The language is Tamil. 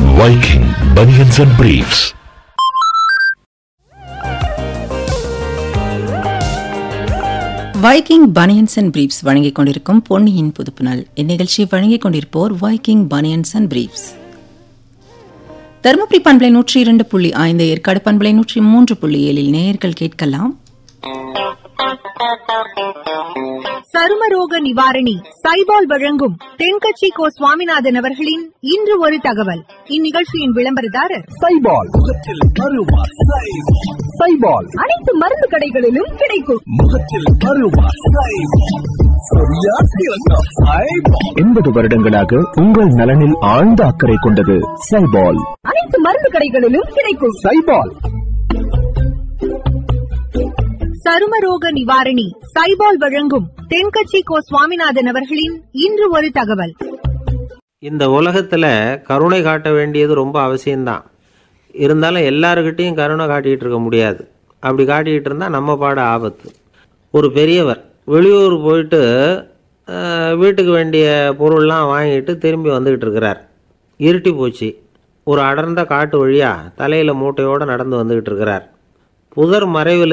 Viking Bunions and Briefs. Viking banians and briefs வழங்கிக் கொண்டிருக்கும் பொன்னியின் புதுப்புணல் இந்நிகழ்ச்சியை வழங்கிக் கொண்டிருப்போர் Viking banians and briefs Dharmapuri பண்பலை நூற்றி இரண்டு புள்ளி ஐந்து ஏற்காடு பண்பலை நூற்றி மூன்று புள்ளி ஏழில் நேயர்கள் கேட்கலாம் சருமரோக நிவாரணி சைபால் வழங்கும் தென்கட்சி கோ சுவாமிநாதன் அவர்களின் இன்று ஒரு தகவல் இந்நிகழ்ச்சியின் விளம்பரதாரர் சைபால் முகத்தில் அருவா சைபால் அனைத்து மருந்து கடைகளிலும் கிடைக்கும் முகத்தில் அருவா சரியா சிறந்தம் சைபால் எண்பது வருடங்களாக உங்கள் நலனில் ஆழ்ந்த அக்கறை கொண்டது சைபால் அனைத்து மருந்து கடைகளிலும் கிடைக்கும் சைபால் சருமரோக நிவாரணி சைபால் வழங்கும் தென்கட்சி கோ சுவாமிநாதன் அவர்களின் இன்று ஒரு தகவல் இந்த உலகத்தில் கருணை காட்ட வேண்டியது ரொம்ப அவசியம்தான் இருந்தாலும் எல்லாருக்கிட்டையும் கருணை காட்டிகிட்டு இருக்க முடியாது அப்படி காட்டிக்கிட்டு இருந்தால் நம்ம பாட ஆபத்து ஒரு பெரியவர் வெளியூர் போயிட்டு அஹ், வீட்டுக்கு வேண்டிய பொருள்லாம் வாங்கிட்டு திரும்பி வந்துக்கிட்டு இருக்கிறார் இருட்டி போச்சு ஒரு அடர்ந்த காட்டு வழியாக தலையில் மூட்டையோடு நடந்து வந்துக்கிட்டு இருக்கிறார் புதர் மறைவில்